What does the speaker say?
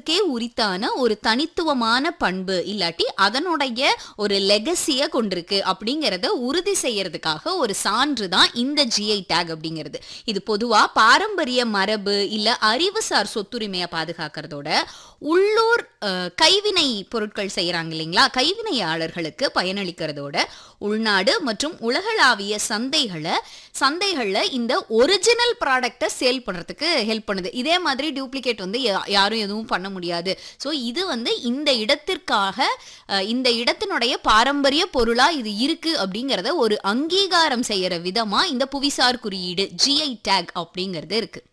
மாநிலத்துக்கே உரித்தான ஒரு தனித்துவமான பண்பு இல்லாட்டி அதனுடைய ஒரு லெகசிய கொண்டிருக்கு அப்படிங்கறத உறுதி செய்யறதுக்காக ஒரு சான்று தான் இந்த ஜிஐ டேக் அப்படிங்கிறது இது பொதுவா பாரம்பரிய மரபு இல்ல அறிவுசார் சொத்துரிமையை பாதுகாக்கிறதோட உள்ளூர் அஹ், கைவினை பொருட்கள் செய்யறாங்க இல்லைங்களா கைவினையாளர்களுக்கு பயனளிக்கிறதோட உள்நாடு மற்றும் உலகளாவிய சந்தைகளை சந்தைகள்ல இந்த ஒரிஜினல் ப்ராடக்ட்டை சேல் பண்றதுக்கு ஹெல்ப் பண்ணுது இதே மாதிரி டூப்ளிகேட் வந்து யா- யாரும் எதுவும் பண்ண முடியாது ஸோ இது வந்து இந்த இடத்திற்காக அஹ், இந்த இடத்தினுடைய பாரம்பரிய பொருளா இது இருக்கு அப்படிங்கறத ஒரு அங்கீகாரம் செய்யற விதமா இந்த புவிசார் குறியீடு ஜிஐ டேக் அப்படிங்கிறது இருக்கு